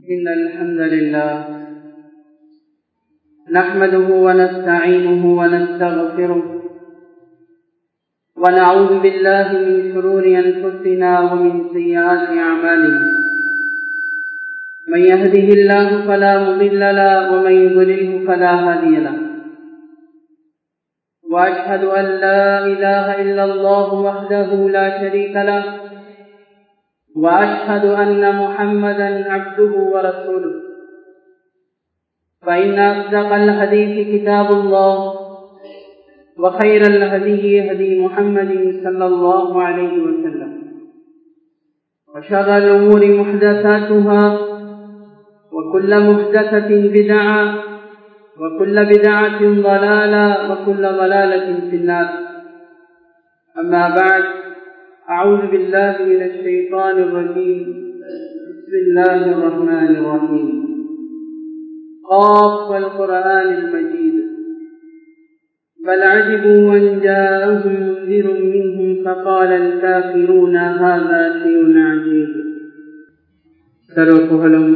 إن الحمد لله نحمده ونستعينه ونستغفره ونعوذ بالله من شرور أنفسنا ومن سيئات أعمالنا من يهده الله فلا مضل له ومن يضلله فلا هادي له وأشهد أن لا إله إلا الله وحده لا شريك له وأشهد أن محمدا عبده ورسوله فإن أصدق الحديث كتاب الله وخير الهدي هدي محمد صلى الله عليه وسلم وشر الأمور محدثاتها وكل محدثة بدعة وكل بدعة ضلالة وكل ضلالة في النار أما بعد أعوذ بالله من الشيطان الرجيم بسم الله الرحمن الرحيم قاف والقرآن المجيد بل عجبوا أن جاءهم منذر منهم فقال الكافرون هذا شيء عجيب சர்வப்புகழும்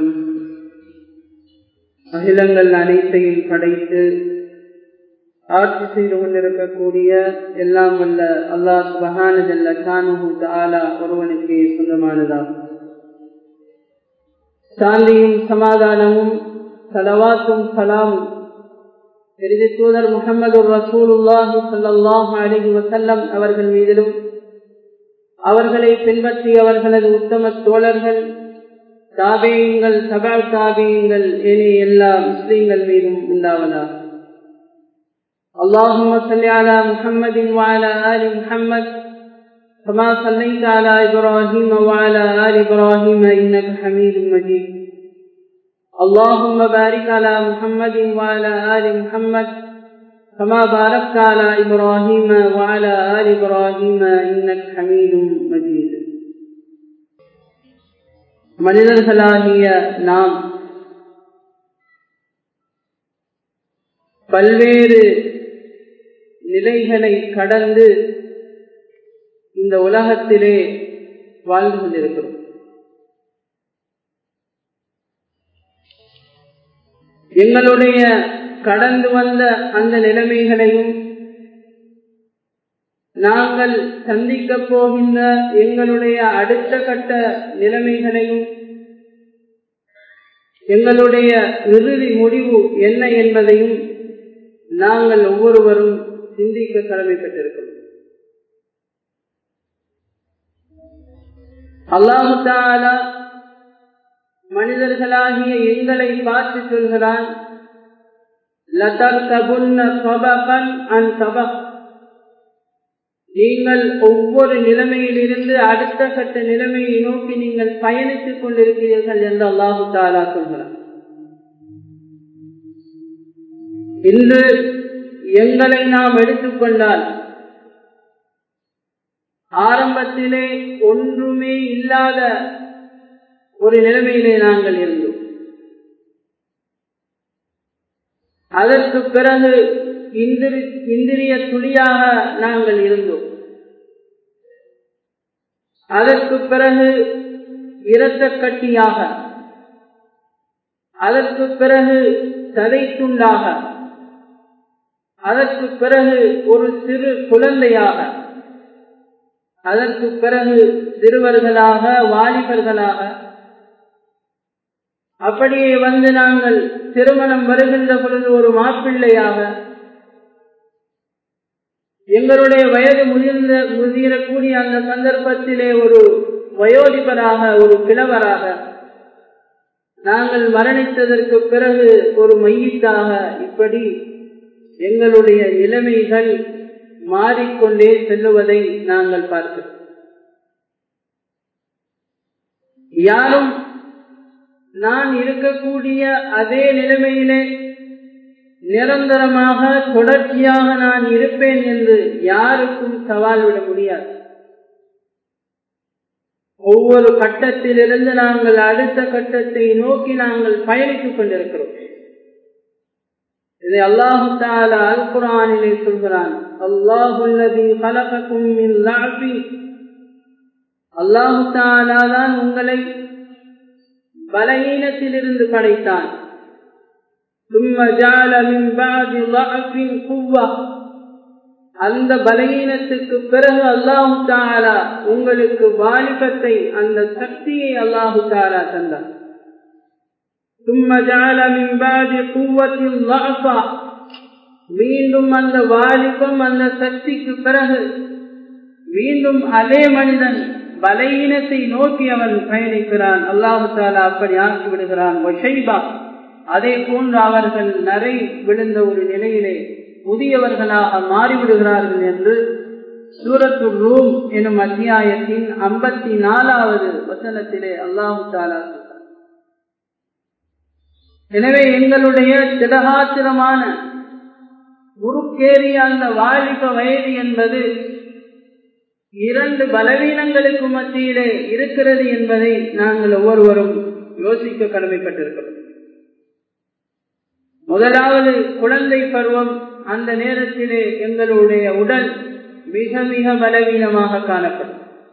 அகிலங்கள் அனைத்தையும் படைத்து ஆட்சி செய்து கொண்டிருக்கக்கூடிய எல்லாம் வல்ல அல்லாஹ் சுபஹானதல்ல கானுஹு தாலா ஒருவனுக்கு சொந்தமானதாகும் சாந்தியும் சமாதானமும் சலவாத்தும் சலாமும் எரிதி தூதர் முகமது ரசூலுல்லாஹி சல்லாஹு அலஹி வசல்லம் அவர்கள் மீதிலும் அவர்களை பின்பற்றி அவர்களது உத்தம தோழர்கள் தாபியங்கள் சபா தாபியங்கள் ஏனைய எல்லா முஸ்லீம்கள் மீதும் உண்டாவதா اللهم صل على محمد وعلى آل محمد كما صليت على إبراهيم وعلى آل إبراهيم إنك حميد مجيد اللهم بارك على محمد وعلى آل محمد كما باركت على إبراهيم وعلى آل إبراهيم إنك حميد مجيد மனிதர்களாகிய நாம் பல்வேறு நிலைகளை கடந்து இந்த உலகத்திலே வாழ்ந்து கொண்டிருக்கிறோம் எங்களுடைய கடந்து வந்த அந்த நிலைமைகளையும் நாங்கள் சந்திக்க போகின்ற எங்களுடைய அடுத்த கட்ட நிலைமைகளையும் எங்களுடைய இறுதி முடிவு என்ன என்பதையும் நாங்கள் ஒவ்வொருவரும் சிந்திக்க கடமைப்பட்டிருக்கிறோம் அல்லாஹு தாலா மனிதர்களாகிய எங்களை பார்த்து சொல்கிறான் நீங்கள் ஒவ்வொரு நிலைமையிலிருந்து அடுத்த கட்ட நிலைமையை நோக்கி நீங்கள் பயணித்துக் கொண்டிருக்கிறீர்கள் என்று அல்லாஹு தாலா சொல்கிறார் இன்று எங்களை நாம் எடுத்துக்கொண்டால் ஆரம்பத்திலே ஒன்றுமே இல்லாத ஒரு நிலைமையிலே நாங்கள் இருந்தோம் அதற்கு பிறகு இந்திரிய துளியாக நாங்கள் இருந்தோம் அதற்கு பிறகு இரத்த கட்டியாக அதற்கு பிறகு சதை துண்டாக அதற்கு பிறகு ஒரு சிறு குழந்தையாக அதற்கு பிறகு சிறுவர்களாக வாலிபர்களாக அப்படியே வந்து நாங்கள் திருமணம் வருகின்ற பொழுது ஒரு மாப்பிள்ளையாக எங்களுடைய வயது முதிர்ந்த முதிரக்கூடிய அந்த சந்தர்ப்பத்திலே ஒரு வயோதிபராக ஒரு கிழவராக நாங்கள் மரணித்ததற்கு பிறகு ஒரு மையத்தாக இப்படி எங்களுடைய நிலைமைகள் மாறிக்கொண்டே செல்லுவதை நாங்கள் பார்க்கிறோம் யாரும் நான் இருக்கக்கூடிய அதே நிலைமையிலே நிரந்தரமாக தொடர்ச்சியாக நான் இருப்பேன் என்று யாருக்கும் சவால் விட முடியாது ஒவ்வொரு கட்டத்திலிருந்து நாங்கள் அடுத்த கட்டத்தை நோக்கி நாங்கள் பயணித்துக் கொண்டிருக்கிறோம் இதை அல்லாஹு தாலா அல் குரானிலே சொல்கிறான் அல்லாஹுல்லதி கலகக்கும் அல்லாஹு தாலா தான் உங்களை பலகீனத்திலிருந்து படைத்தான் ثم جعل من بعد ضعف قوة அந்த பலகீனத்துக்கு பிறகு அல்லாஹு தாலா உங்களுக்கு வாலிபத்தை அந்த சக்தியை அல்லாஹு தாலா தந்தார் ثم جعل من بعد قوة ضعفا மீண்டும் அந்த வாலிபம் அந்த சக்திக்கு பிறகு மீண்டும் அதே மனிதன் பலகீனத்தை நோக்கி அவன் பயணிக்கிறான் அல்லாஹு தாலா அப்படி ஆக்கி விடுகிறான் அதே போன்று அவர்கள் நரை விழுந்த ஒரு நிலையிலே புதியவர்களாக மாறிவிடுகிறார்கள் என்று சூரத்து ரூம் எனும் அத்தியாயத்தின் ஐம்பத்தி நாலாவது வசனத்திலே அல்லாஹு தாலா எனவே எங்களுடைய திடகாத்திரமான முறுக்கேறிய அந்த வாலிப வயது என்பது இரண்டு பலவீனங்களுக்கு மத்தியிலே இருக்கிறது என்பதை நாங்கள் ஒவ்வொருவரும் யோசிக்க கடமைப்பட்டிருக்கிறோம் முதலாவது குழந்தை பருவம் அந்த நேரத்திலே எங்களுடைய உடல் மிக மிக பலவீனமாக காணப்படும்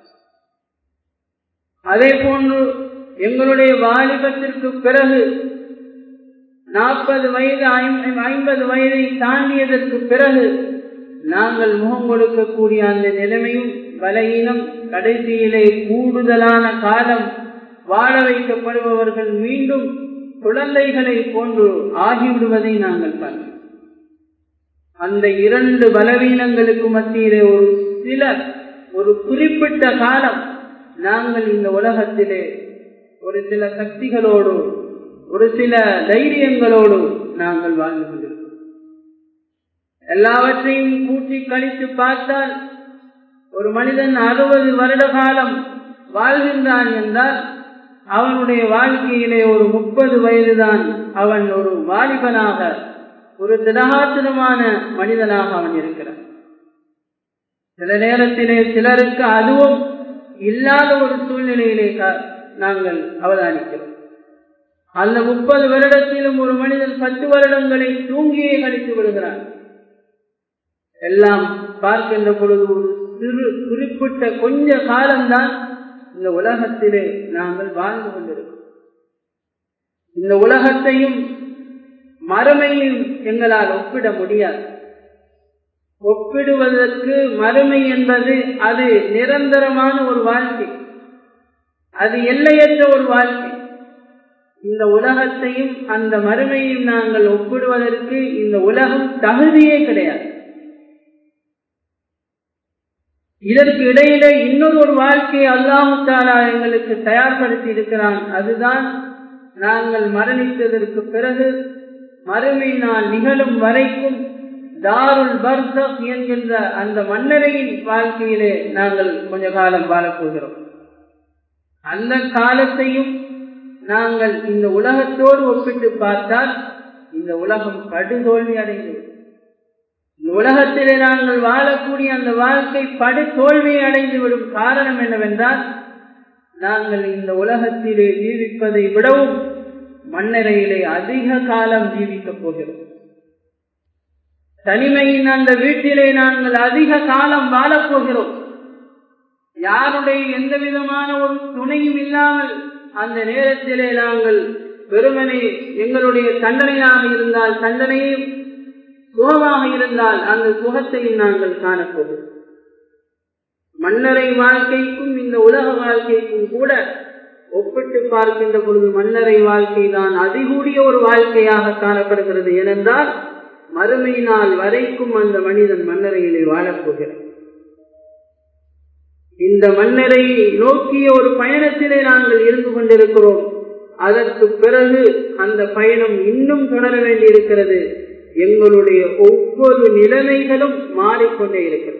அதே போன்று எங்களுடைய வாலிபத்திற்கு பிறகு நாற்பது வயது ஐம்பது வயதை தாண்டியதற்கு பிறகு நாங்கள் முகம் கொடுக்கக்கூடிய அந்த நிலைமையும் பலகீனம் கடைசியிலே கூடுதலான காலம் வாழ வைக்கப்படுபவர்கள் மீண்டும் குழந்தைகளை போன்று ஆகிவிடுவதை நாங்கள் பார்க்கிறோம் அந்த இரண்டு பலவீனங்களுக்கு மத்தியிலே ஒரு சில ஒரு குறிப்பிட்ட காலம் நாங்கள் இந்த உலகத்திலே ஒரு சில சக்திகளோடு ஒரு சில தைரியங்களோடு நாங்கள் வாழ்ந்து கொண்டிருக்கிறோம் எல்லாவற்றையும் கூட்டி கழித்து பார்த்தால் ஒரு மனிதன் அறுபது வருட காலம் வாழ்கின்றான் என்றால் அவனுடைய வாழ்க்கையிலே ஒரு முப்பது வயதுதான் அவன் ஒரு வாலிபனாக ஒரு திடகாத்திரமான மனிதனாக அவன் இருக்கிறான் சில நேரத்திலே சிலருக்கு அதுவும் இல்லாத ஒரு சூழ்நிலையிலே நாங்கள் அவதானிக்கிறோம் அந்த முப்பது வருடத்திலும் ஒரு மனிதன் பத்து வருடங்களை தூங்கியே கழித்து விடுகிறான் எல்லாம் பார்க்கின்ற பொழுது ஒரு சிறு குறிப்பிட்ட கொஞ்ச காலம்தான் இந்த உலகத்திலே நாங்கள் வாழ்ந்து கொண்டிருக்கிறோம் இந்த உலகத்தையும் மறுமையும் எங்களால் ஒப்பிட முடியாது ஒப்பிடுவதற்கு மறுமை என்பது அது நிரந்தரமான ஒரு வாழ்க்கை அது எல்லையற்ற ஒரு வாழ்க்கை இந்த உலகத்தையும் அந்த மறுமையும் நாங்கள் ஒப்பிடுவதற்கு இந்த உலகம் தகுதியே கிடையாது இதற்கு இடையிலே இன்னொரு ஒரு வாழ்க்கையை அல்லாஹாலா எங்களுக்கு தயார்படுத்தி இருக்கிறான் அதுதான் நாங்கள் மரணித்ததற்கு பிறகு மறுமை நாள் நிகழும் வரைக்கும் தாருல் பர்தக் என்கின்ற அந்த மன்னரையின் வாழ்க்கையிலே நாங்கள் கொஞ்ச காலம் வாழப்போகிறோம் அந்த காலத்தையும் நாங்கள் இந்த உலகத்தோடு ஒப்பிட்டு பார்த்தால் இந்த உலகம் படுதோல்வி அடைந்தது இந்த உலகத்திலே நாங்கள் வாழக்கூடிய அந்த வாழ்க்கை படு தோல்வியை அடைந்துவிடும் காரணம் என்னவென்றால் நாங்கள் இந்த உலகத்திலே ஜீவிப்பதை விடவும் மண்ணறையிலே அதிக காலம் ஜீவிக்கப் போகிறோம் தனிமையின் அந்த வீட்டிலே நாங்கள் அதிக காலம் வாழப்போகிறோம் யாருடைய எந்த விதமான ஒரு துணையும் இல்லாமல் அந்த நேரத்திலே நாங்கள் வெறுமனே எங்களுடைய தண்டனையாக இருந்தால் தண்டனையும் சுகமாக இருந்தால் அந்த சுகத்தையும் நாங்கள் காணப்போகிறோம் மன்னரை வாழ்க்கைக்கும் இந்த உலக வாழ்க்கைக்கும் கூட ஒப்பிட்டு பார்க்கின்ற பொழுது மன்னரை வாழ்க்கை தான் அதிகூடிய ஒரு வாழ்க்கையாக காணப்படுகிறது ஏனென்றால் மறுமை நாள் வரைக்கும் அந்த மனிதன் மன்னரையிலே வாழப்போகிறார் இந்த மன்னரை நோக்கிய ஒரு பயணத்திலே நாங்கள் இருந்து கொண்டிருக்கிறோம் அதற்கு பிறகு அந்த பயணம் இன்னும் தொடர வேண்டியிருக்கிறது எங்களுடைய ஒவ்வொரு நிலைமைகளும் மாறிக்கொண்டே இருக்கிறது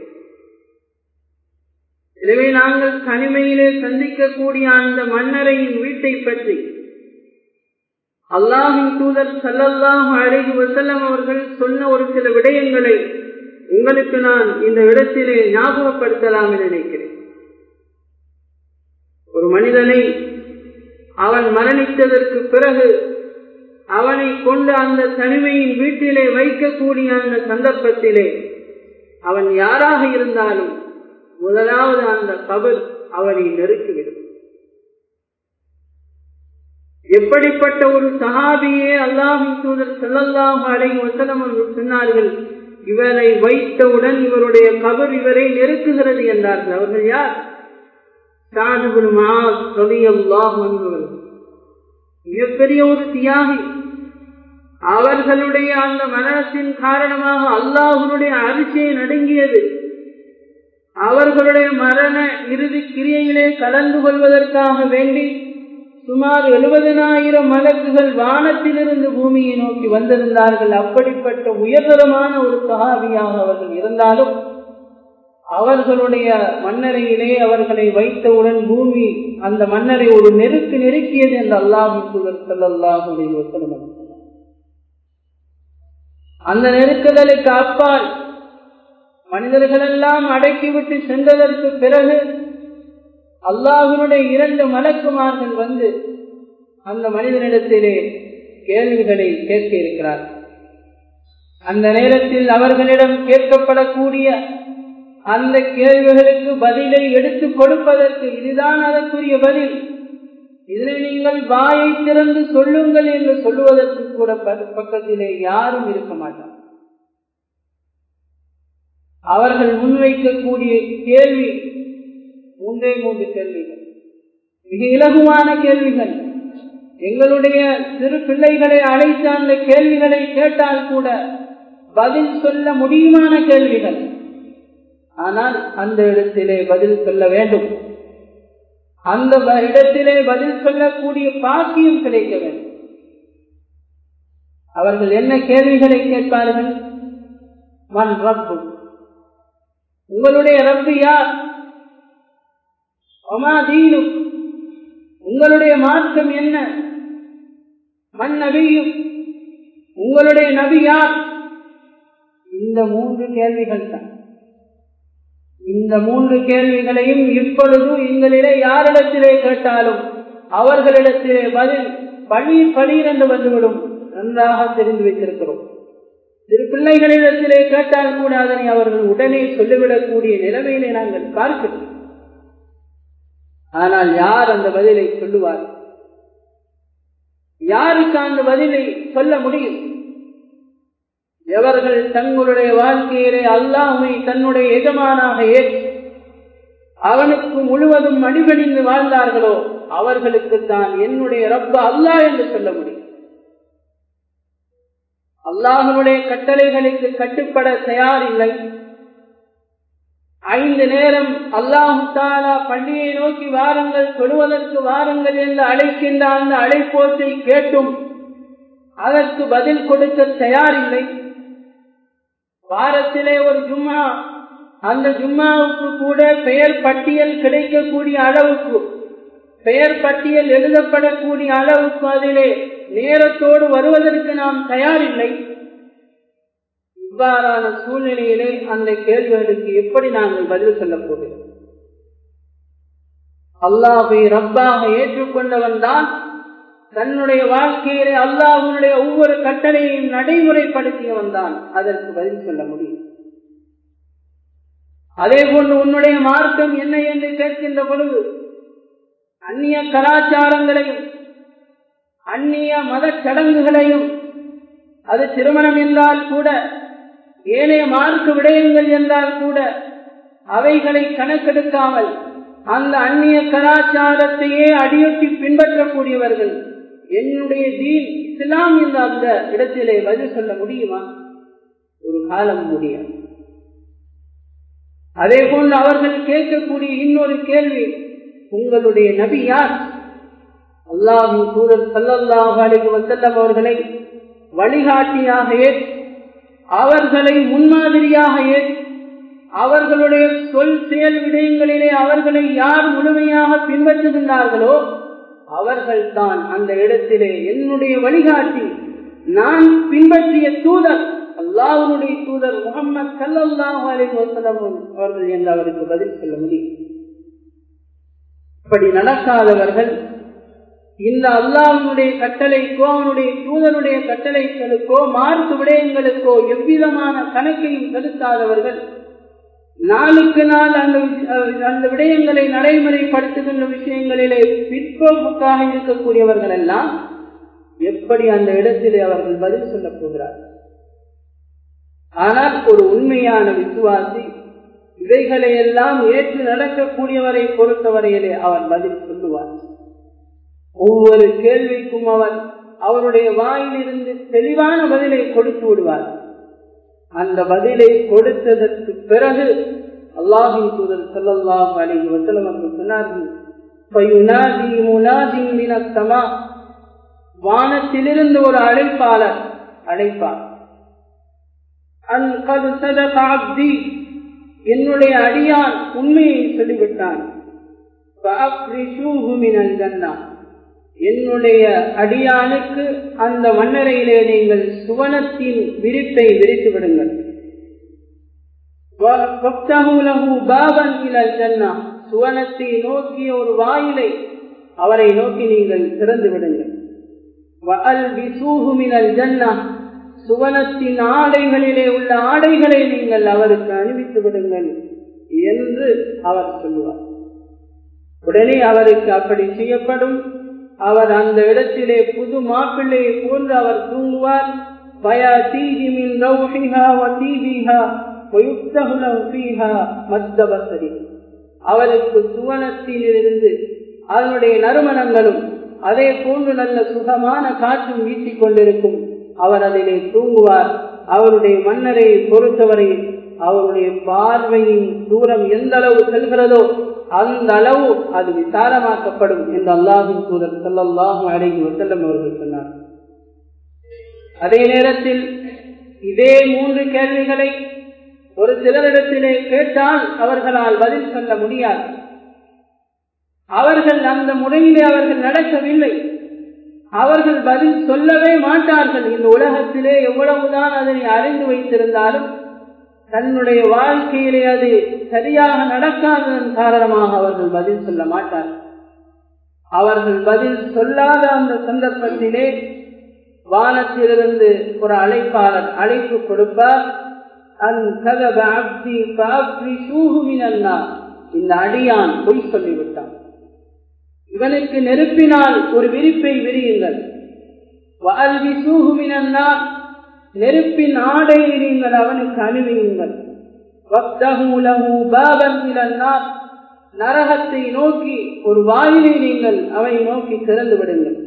எனவே நாங்கள் தனிமையிலே சந்திக்கக்கூடிய அந்த மன்னரையின் வீட்டை பற்றி அல்லாஹின் தூதர் சல்லல்லாஹு அழகி வசல்லம் அவர்கள் சொன்ன ஒரு சில விடயங்களை உங்களுக்கு நான் இந்த இடத்திலே ஞாபகப்படுத்தலாம் என நினைக்கிறேன் ஒரு மனிதனை அவன் மரணித்ததற்கு பிறகு அவனை கொண்டு அந்த தனிமையின் வீட்டிலே வைக்கக்கூடிய அந்த சந்தர்ப்பத்திலே அவன் யாராக இருந்தாலும் முதலாவது அந்த கபர் அவனை நெருக்கிவிடும் எப்படிப்பட்ட ஒரு சஹாபியே அல்லாஹின் தூதர் செல்லல்லாஹு அலைஹி வஸல்லம் அவர்கள் சொன்னார்கள் இவரை வைத்தவுடன் இவருடைய கபர் இவரை நெருக்குகிறது என்றார்கள் அவர்கள் யார் சாதுபுல் மாஸ் ரலியல்லாஹு அன்ஹு மிகப்பெரிய ஒரு தியாகி அவர்களுடைய அந்த மனத்தின் காரணமாக அல்லாஹனுடைய அரிசியை நடுங்கியது அவர்களுடைய மரண இறுதி கிரியையிலே கலந்து கொள்வதற்காக வேண்டி சுமார் எழுபதனாயிரம் மலக்குகள் வானத்திலிருந்து பூமியை நோக்கி வந்திருந்தார்கள் அப்படிப்பட்ட உயர்தரமான ஒரு சகாபியாக அவர்கள் இருந்தாலும் அவர்களுடைய மன்னரையிலே அவர்களை வைத்தவுடன் பூமி அந்த மன்னரை ஒரு நெருக்கு நெருக்கியது என்று அல்லாஹின் தூதர் செல்லல்லாஹுடைய வசனம் அந்த நெருக்குதலுக்கு அப்பால் மனிதர்களெல்லாம் அடக்கிவிட்டு சென்றதற்கு பிறகு அல்லாஹனுடைய இரண்டு மலக்குமார்கள் வந்து அந்த மனிதனிடத்திலே கேள்விகளை கேட்க இருக்கிறார் அந்த நேரத்தில் அவர்களிடம் கேட்கப்படக்கூடிய அந்த கேள்விகளுக்கு பதிலை எடுத்துக் கொடுப்பதற்கு இதுதான் அதற்குரிய பதில் இதனை நீங்கள் வாயை திறந்து சொல்லுங்கள் என்று சொல்லுவதற்கு கூட பக்கத்திலே யாரும் இருக்க மாட்டார் அவர்கள் முன்வைக்கக்கூடிய கேள்வி மூன்றே மூன்று கேள்விகள் மிக இலகுவான கேள்விகள் எங்களுடைய சிறு பிள்ளைகளை அழைத்து அந்த கேள்விகளை கேட்டால் கூட பதில் சொல்ல முடியுமான கேள்விகள் ஆனால் அந்த இடத்திலே பதில் சொல்ல வேண்டும் அந்த இடத்திலே பதில் சொல்லக்கூடிய பாக்கியம் கிடைக்க வேண்டும் அவர்கள் என்ன கேள்விகளை கேட்பார்கள் மண் ரப்பு உங்களுடைய ரப்பு யார் ஒமா தீனும் உங்களுடைய மார்க்கம் என்ன மண் நபியும் உங்களுடைய நபி யார் இந்த மூன்று கேள்விகள் தான் இந்த மூன்று கேள்விகளையும் இப்பொழுது எங்களிலே யாரிடத்திலே கேட்டாலும் அவர்களிடத்திலே பதில் பளீர் பளீர் என்று வந்துவிடும் நன்றாக தெரிந்து வைத்திருக்கிறோம் சிறு பிள்ளைகளிடத்திலே கேட்டால் கூட அதனை அவர்கள் உடனே சொல்லிவிடக்கூடிய நிலைமையிலே நாங்கள் பார்க்கிறோம் ஆனால் யார் அந்த பதிலை சொல்லுவார் யாருக்கு அந்த பதிலை சொல்ல முடியும் எவர்கள் தங்களுடைய வாழ்க்கையிலே அல்லாமை தன்னுடைய எஜமானாக ஏற்று அவனுக்கு முழுவதும் அடிபணிந்து வாழ்ந்தார்களோ அவர்களுக்கு தான் என்னுடைய ரப்ப அல்லாஹ் என்று சொல்ல முடியும் அல்லாஹனுடைய கட்டளைகளுக்கு கட்டுப்பட தயாரில்லை ஐந்து நேரம் அல்லாஹு தாலா பள்ளியை நோக்கி வாருங்கள் தொழுவதற்கு வாருங்கள் என்று அழைக்கின்ற அந்த அழைப்போத்தை கேட்டும் அதற்கு பதில் கொடுக்க தயாரில்லை வாரத்திலே ஒரு ஜும்மா அந்த ஜும்மாவுக்கு கூட பெயர் பட்டியல் கிடைக்கக்கூடிய அளவுக்கு பெயர் பட்டியல் எழுதப்படக்கூடிய அளவுக்கு அதிலே நேரத்தோடு வருவதற்கு நாம் தயாரில்லை இவ்வாறான சூழ்நிலையிலே அந்த கேள்விகளுக்கு எப்படி நாங்கள் பதில் சொல்லப் போகிறோம் அல்லாஹை ரப்பாக ஏற்றுக்கொண்டவன் தான் தன்னுடைய வாழ்க்கையிலே அல்லாஹனுடைய ஒவ்வொரு கட்டளையையும் நடைமுறைப்படுத்தியவன் தான் அதற்கு பதில் சொல்ல முடியும் அதே போன்று உன்னுடைய மார்க்கம் என்ன என்று கேட்கின்ற பொழுது அந்நிய கலாச்சாரங்களையும் அந்நிய மத சடங்குகளையும் அது திருமணம் என்றால் கூட ஏனைய மார்க்கு விடயங்கள் என்றால் கூட அவைகளை கணக்கெடுக்காமல் அந்த அந்நிய கலாச்சாரத்தையே அடியொட்டி பின்பற்றக்கூடியவர்கள் என்னுடைய தீன் இஸ்லாம் என்ற அந்த இடத்திலே பதில் சொல்ல முடியுமா ஒரு காலம் முடியாது அதே போன்று அவர்கள் கேட்கக்கூடிய இன்னொரு கேள்வி உங்களுடைய நபி யார் அல்லாஹின் சூழல் சல்லல்லாஹு அலைஹி வஸல்லம் அவர்களை வழிகாட்டியாக ஏற்று அவர்களை முன்மாதிரியாக ஏற்று அவர்களுடைய சொல் செயல் விடயங்களிலே அவர்களை யார் முழுமையாக பின்பற்றுகின்றார்களோ அவர்கள் தான் அந்த இடத்திலே என்னுடைய வழிகாட்டி நான் பின்பற்றிய தூதர் அல்லாஹனுடைய தூதர் முகமது சல்லாஹூ அலி வசலம் அவர்கள் என்று அவருக்கு பதில் சொல்ல முடியும் இப்படி நடக்காதவர்கள் இந்த அல்லாஹனுடைய கட்டளைக்கோ அவனுடைய தூதனுடைய கட்டளைகளுக்கோ மார்க்கு விடயங்களுக்கோ எவ்விதமான கணக்கையும் செலுத்தாதவர்கள் நாளுக்கு நாள் அந்த அந்த விடயங்களை நடைமுறைப்படுத்துகின்ற விஷயங்களிலே பிற்போக்காக இருக்கக்கூடியவர்கள் எல்லாம் எப்படி அந்த இடத்திலே அவர்கள் பதில் சொல்லப் போகிறார்கள் ஆனால் ஒரு உண்மையான விசுவாசி இவைகளை எல்லாம் ஏற்று நடக்கக்கூடியவரை பொறுத்தவரையிலே அவர் பதில் சொல்லுவார் ஒவ்வொரு கேள்விக்கும் அவர் அவருடைய வாயிலிருந்து தெளிவான பதிலை கொடுத்து விடுவார் அந்த பதிலை கொடுத்ததற்கு பிறகு அல்லாஹின் தூதர் சல்லாஹ் அலி வசலம் அவர்கள் சொன்னார்கள் வானத்திலிருந்து ஒரு அழைப்பாளர் அழைப்பார் என்னுடைய அடியான் உண்மையை சொல்லிவிட்டான் என்னுடைய அடியானுக்கு அந்த மன்னரையிலே நீங்கள் சுவனத்தின் விரிப்பை விரித்து விடுங்கள் சுவனத்தை நோக்கிய ஒரு வாயிலை அவரை நோக்கி நீங்கள் திறந்து விடுங்கள் சுவனத்தின் ஆடைகளிலே உள்ள ஆடைகளை நீங்கள் அவருக்கு அணிவித்து விடுங்கள் என்று அவர் சொல்லுவார் உடனே அவருக்கு அப்படி செய்யப்படும் அவர் அந்த இடத்திலே புது மாப்பிள்ளையை போன்று அவர் தூங்குவார் அவருக்கு சுவனத்திலிருந்து அதனுடைய நறுமணங்களும் அதே போன்று நல்ல சுகமான காற்றும் வீசிக் கொண்டிருக்கும் அவர் அதிலே தூங்குவார் அவருடைய மன்னரை பொறுத்தவரை அவருடைய பார்வையின் தூரம் எந்த அளவு செல்கிறதோ அந்த அளவு அது விசாலமாக்கப்படும் என்று அல்லாஹின் தூதர் சல்லாஹும் அழகி வசல்லம் அவர்கள் சொன்னார் அதே நேரத்தில் இதே மூன்று கேள்விகளை ஒரு சிலரிடத்திலே கேட்டால் அவர்களால் பதில் சொல்ல முடியாது அவர்கள் அந்த முறையிலே அவர்கள் நடக்கவில்லை அவர்கள் பதில் சொல்லவே மாட்டார்கள் இந்த உலகத்திலே எவ்வளவுதான் அதனை அறிந்து வைத்திருந்தாலும் தன்னுடைய வாழ்க்கையிலே அது சரியாக நடக்காததன் காரணமாக அவர்கள் பதில் சொல்ல மாட்டார்கள் அவர்கள் பதில் சொல்லாத அந்த சந்தர்ப்பத்திலே வானத்திலிருந்து ஒரு அழைப்பாளர் அழைப்பு கொடுப்பார் இந்த அடியான் பொய் சொல்லிவிட்டான் இவனுக்கு நெருப்பினால் ஒரு விரிப்பை விரியுங்கள் நெருப்பின் ஆடையை நீங்கள் அவனுக்கு அணிவியுங்கள் நரகத்தை நோக்கி ஒரு வாயிலை நீங்கள் அவனை நோக்கி திறந்து விடுங்கள்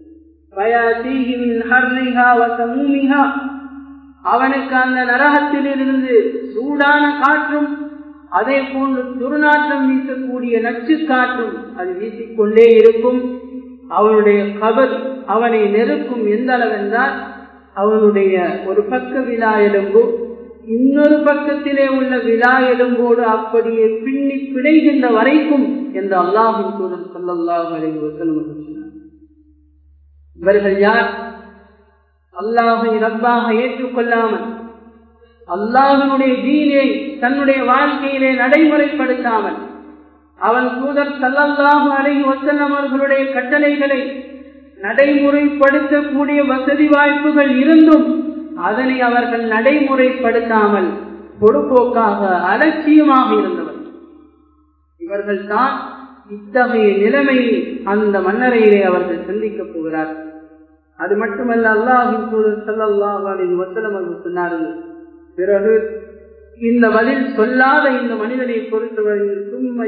அவனுக்கு அந்த நரகத்திலிருந்து சூடான காற்றும் அதே போன்று துர்நாற்றம் வீசக்கூடிய நச்சு காற்றும் அது வீசிக்கொண்டே இருக்கும் அவனுடைய கபர் அவனை நெருக்கும் எந்த அளவென்றால் அவனுடைய ஒரு பக்க விழா எலும்பு இன்னொரு பக்கத்திலே உள்ள விழா எலும்போடு அப்படியே பின்னி பிணைகின்ற வரைக்கும் என்று அல்லாஹின் சூழல் சொல்லல்லாஹ் சொன்னார் இவர்கள் யார் அல்லாஹை ரப்பாக ஏற்றுக்கொள்ளாமல் அல்லாஹனுடைய தீனை தன்னுடைய வாழ்க்கையிலே நடைமுறைப்படுத்தாமல் அவன் தூதர் சல்லல்லாஹு அலைஹி வசல்லம் அவர்களுடைய கட்டளைகளை நடைமுறைப்படுத்தக்கூடிய வசதி வாய்ப்புகள் இருந்தும் அதனை அவர்கள் நடைமுறைப்படுத்தாமல் பொறுப்போக்காக அலட்சியமாக இருந்தவர் இவர்கள் தான் இத்தகைய நிலைமையை அந்த மன்னரையிலே அவர்கள் சந்திக்கப் போகிறார்கள் அது மட்டுமல்ல அல்லாஹின் தூதர் சல்லாஹு அலைஹி வசல்லம் அவர்கள் சொன்னார்கள் பிறகு இந்த பதில் சொல்லாத இந்த மனிதனை பொறுத்தவரையில்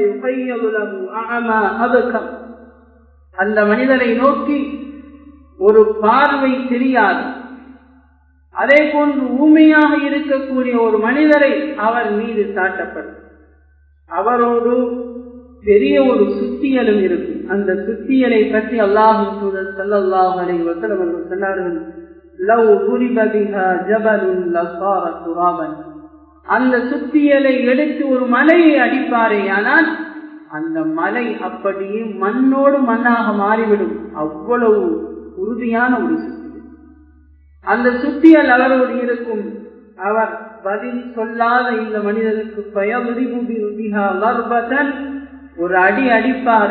சும்மையுகம் அந்த மனிதனை நோக்கி ஒரு பார்வை தெரியாது அதே போன்று ஊமையாக இருக்கக்கூடிய ஒரு மனிதரை அவர் மீது சாட்டப்படும் அவரோடு பெரிய ஒரு சுத்தியலும் இருக்கும் அந்த சுத்தியலை பற்றி அல்லாஹின் சூழல் சல்லாஹ் அலை வசலம் அவர்கள் சொன்னார்கள் லவ் குரிபதிஹா ஜபலுன் லசார துராபன் அந்த சுத்தியலை எடுத்து ஒரு மலையை அடிப்பாரே ஆனால் அந்த மலை அப்படியே மண்ணோடு மண்ணாக மாறிவிடும் அவ்வளவு உறுதியான ஒரு சுத்தியல் அந்த சுத்தியல் அவரோடு இருக்கும் அவர் பதில் சொல்லாத இந்த மனிதனுக்கு பயமுறிபுபிஹான் ஒரு அடி அடிப்பார்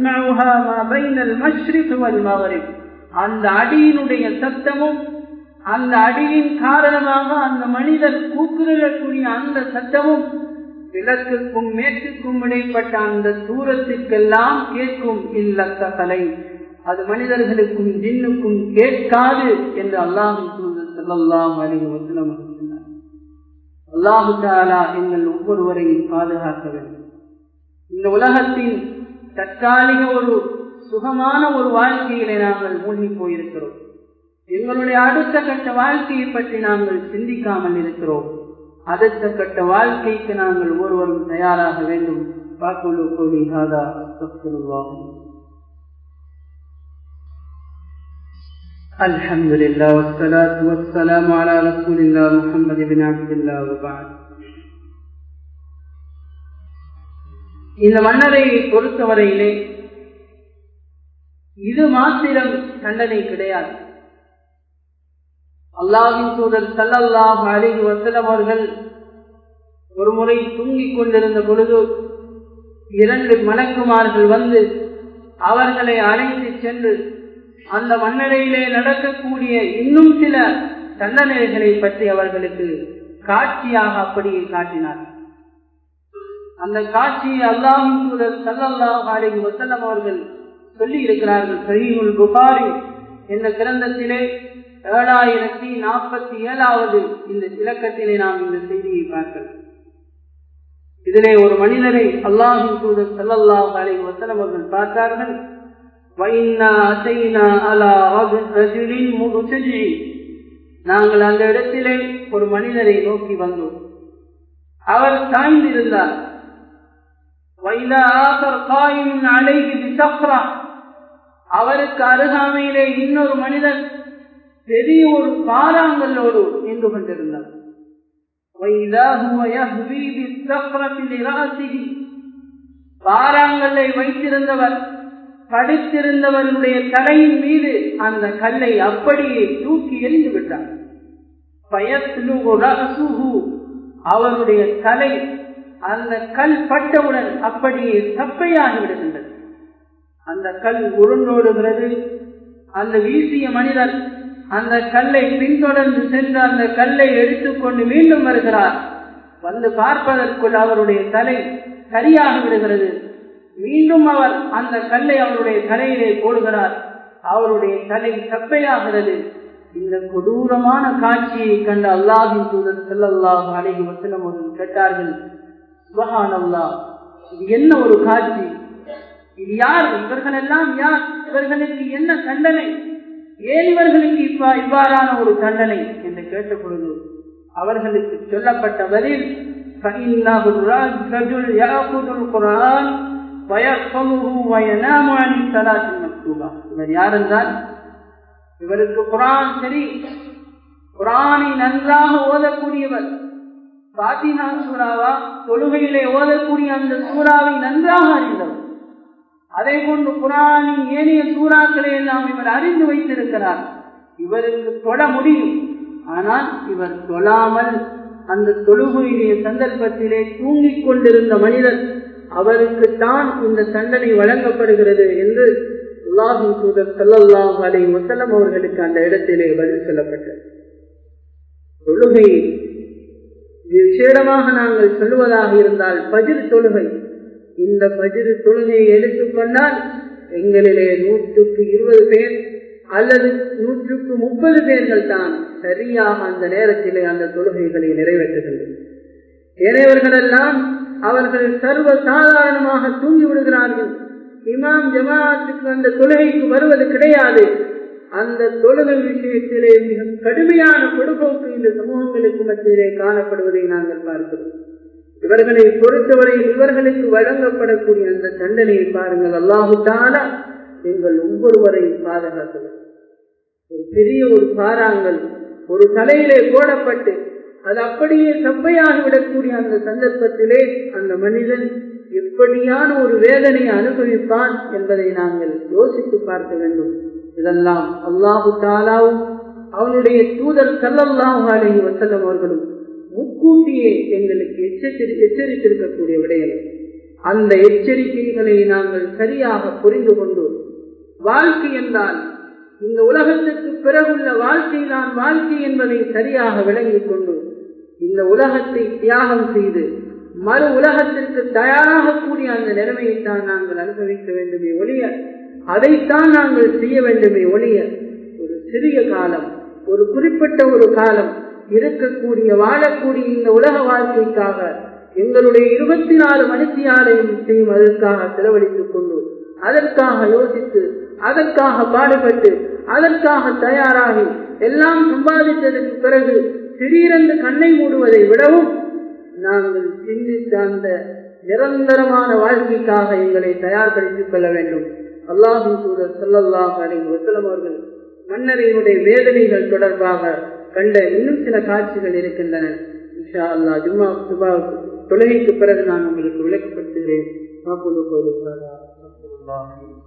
அந்த அடியினுடைய சத்தமும் அந்த அடியின் காரணமாக அந்த மனிதர் கூக்குரக்கூடிய அந்த சத்தமும் கிழக்குக்கும் மேற்குக்கும் இடைப்பட்ட அந்த தூரத்திற்கெல்லாம் கேட்கும் இல்லத்தலை அது மனிதர்களுக்கும் ஜின்னுக்கும் கேட்காது என்று அல்லாஹின் தூதர் செல்லல்லாம் அறிவு வசனம் சொன்னார் அல்லாஹு தாலா எங்கள் ஒவ்வொருவரையும் பாதுகாக்க வேண்டும் இந்த உலகத்தின் தற்காலிக ஒரு சுகமான ஒரு வாழ்க்கையிலே நாங்கள் மூழ்கி போயிருக்கிறோம் எங்களுடைய அடுத்த கட்ட வாழ்க்கையை பற்றி நாங்கள் சிந்திக்காமல் இருக்கிறோம் அடுத்த கட்ட வாழ்க்கைக்கு நாங்கள் ஒருவரும் தயாராக வேண்டும் வாக்குழு கோடி ஹாதா அஸ்தக்ஃபிருல்லாஹ் الحمد لله والصلاة والسلام على رسول الله محمد بن عبد الله وبعد இந்த மன்னரையை பொறுத்தவரையிலே இது மாத்திரம் தண்டனை கிடையாது அல்லாவின் தூதர் சல்லல்லாஹ் அலிஹி வசலம் அவர்கள் ஒரு முறை தூங்கிக் கொண்டிருந்த பொழுது இரண்டு மலக்குமார்கள் வந்து அவர்களை அழைத்து சென்று அந்த மன்னரையிலே நடக்கக்கூடிய இன்னும் சில தண்டனைகளை பற்றி அவர்களுக்கு காட்சியாக அப்படியே காட்டினார் அந்த காட்சியை அல்லாஹின் தூதர் சல்லல்லாஹ் அலிஹி வசல்லம் அவர்கள் சொல்லி இருக்கிறார்கள் சஹீனுல் புகாரி என்ற கிரந்தத்திலே ஏழாயிரத்தி நாற்பத்தி ஏழாவது இந்த இலக்கத்திலே நாம் இந்த செய்தியை பார்க்கலாம் இதிலே ஒரு மனிதரை அல்லாஹின் தூதர் சல்லல்லாஹ் அலிஹி வசல்லம் அவர்கள் பார்த்தார்கள் நாங்கள் அந்த இடத்திலே ஒரு மனிதரை நோக்கி வந்தோம் அவர் சாய்ந்திருந்தார் அவருக்கு அருகாமையிலே இன்னொரு மனிதன் பெரிய ஒரு பாறாங்கல்லோடு நின்று கொண்டிருந்தார் பாறாங்கல்லை வைத்திருந்தவர் படித்திருந்தவருடைய தலையின் மீது அந்த கல்லை அப்படியே தூக்கி எறிந்து விட்டார் அவருடைய தலை அந்த கல் பட்டவுடன் அப்படியே சப்பையாகி விடுகின்றது அந்த கல் உருண்டோடுகிறது அந்த வீசிய மனிதர் அந்த கல்லை பின்தொடர்ந்து சென்று அந்த கல்லை எடுத்துக்கொண்டு மீண்டும் வருகிறார் வந்து பார்ப்பதற்குள் அவருடைய தலை சரியாக விடுகிறது மீண்டும் அவர் அந்த கல்லை அவருடைய தலையிலே போடுகிறார் அவருடைய தலை சப்பையாகிறது இந்த கொடூரமான காட்சியை கண்ட அல்லாஹின் தூதர் செல்லல்லாஹ் அழகி வசனம் அவர்கள் கேட்டார்கள் சுபஹான் அல்லா இது என்ன ஒரு காட்சி இது யார் இவர்கள் எல்லாம் யார் இவர்களுக்கு என்ன தண்டனை ஏன் இவர்களுக்கு இப்ப இவ்வாறான ஒரு தண்டனை என்று கேட்ட பொழுது அவர்களுக்கு சொல்லப்பட்ட பதில் இவர் யார் என்றால் இவருக்கு குரான் சரி குரானை நன்றாக ஓதக்கூடியவர் பாத்தினா சூறாவா தொழுகையிலே ஓதக்கூடிய அந்த சூறாவை நன்றாக அறிந்தவர் அதை கொண்டு குரானின் ஏனைய சூறாக்களை எல்லாம் இவர் அறிந்து வைத்திருக்கிறார் இவருக்கு தொட முடியும் ஆனால் இவர் தொழாமல் அந்த தொழுகையிலே சந்தர்ப்பத்திலே தூங்கிக் கொண்டிருந்த மனிதர் அவருக்கு தான் இந்த தண்டனை வழங்கப்படுகிறது என்று அல்லாஹின் தூதர் சல்லல்லாஹ் அலை வசல்லம் அவர்களுக்கு அந்த இடத்திலே பதில் சொல்லப்பட்டது தொழுகை விசேடமாக நாங்கள் சொல்லுவதாக இருந்தால் பஜிர் தொழுகை இந்த பஜிர் தொழுகையை எடுத்துக்கொண்டால் எங்களிலே நூற்றுக்கு இருபது பேர் அல்லது நூற்றுக்கு முப்பது பேர்கள் தான் சரியாக அந்த நேரத்திலே அந்த தொழுகைகளை நிறைவேற்றுகின்றனர் ஏனையவர்களெல்லாம் அவர்கள் சர்வ சாதாரணமாக தூங்கி விடுகிறார்கள் இமாம் ஜமாத்துக்கு அந்த தொழுகைக்கு வருவது கிடையாது அந்த தொழுகை விஷயத்திலே மிக கடுமையான கொடுப்போக்கு இந்த சமூகங்களுக்கு மத்தியிலே காணப்படுவதை நாங்கள் பார்க்கிறோம் இவர்களை பொறுத்தவரை இவர்களுக்கு வழங்கப்படக்கூடிய அந்த தண்டனையை பாருங்கள் அல்லாஹு தானா எங்கள் ஒவ்வொருவரையும் பாதுகாக்கிறது ஒரு பெரிய ஒரு பாறாங்கள் ஒரு தலையிலே போடப்பட்டு அது அப்படியே சப்பையாகிவிடக்கூடிய அந்த சந்தர்ப்பத்திலே அந்த மனிதன் எப்படியான ஒரு வேதனையை அனுபவிப்பான் என்பதை நாங்கள் யோசித்து பார்க்க வேண்டும் இதெல்லாம் அல்லாஹு தாலாவும் அவனுடைய தூதர் சல்லல்லாஹு அலஹி வசல்லம் அவர்களும் முக்கூட்டியே எங்களுக்கு எச்சரி எச்சரித்திருக்கக்கூடிய விடயம் அந்த எச்சரிக்கைகளை நாங்கள் சரியாக புரிந்து கொண்டு வாழ்க்கை என்றால் இந்த உலகத்துக்கு பிறகுள்ள வாழ்க்கை தான் வாழ்க்கை என்பதை சரியாக விளங்கிக் கொண்டு இந்த உலகத்தை தியாகம் செய்து மறு உலகத்திற்கு தயாராகக்கூடிய அந்த நிலைமையை தான் நாங்கள் அனுபவிக்க வேண்டுமே ஒழிய அதைத்தான் நாங்கள் செய்ய வேண்டுமே ஒழிய ஒரு சிறிய காலம் ஒரு குறிப்பிட்ட ஒரு காலம் இருக்கக்கூடிய வாழக்கூடிய இந்த உலக வாழ்க்கைக்காக எங்களுடைய இருபத்தி நாலு மணித்தியாலையும் செய்யும் அதற்காக செலவழித்துக் கொண்டு அதற்காக யோசித்து அதற்காக பாடுபட்டு அதற்காக தயாராகி எல்லாம் சம்பாதித்ததற்கு பிறகு திடீரென்று கண்ணை மூடுவதை விடவும் நாங்கள் சிந்தித்த அந்த நிரந்தரமான வாழ்க்கைக்காக எங்களை தயார்படுத்திக் கொள்ள வேண்டும் அல்லாஹின் சூழல் சொல்லல்லாஹ் அலை வசலம் அவர்கள் மன்னரையினுடைய வேதனைகள் தொடர்பாக கண்ட இன்னும் சில காட்சிகள் இருக்கின்றன இன்ஷா அல்லா ஜும்மா சுபா தொழுகைக்கு பிறகு நான் உங்களுக்கு விளக்கப்படுத்துகிறேன்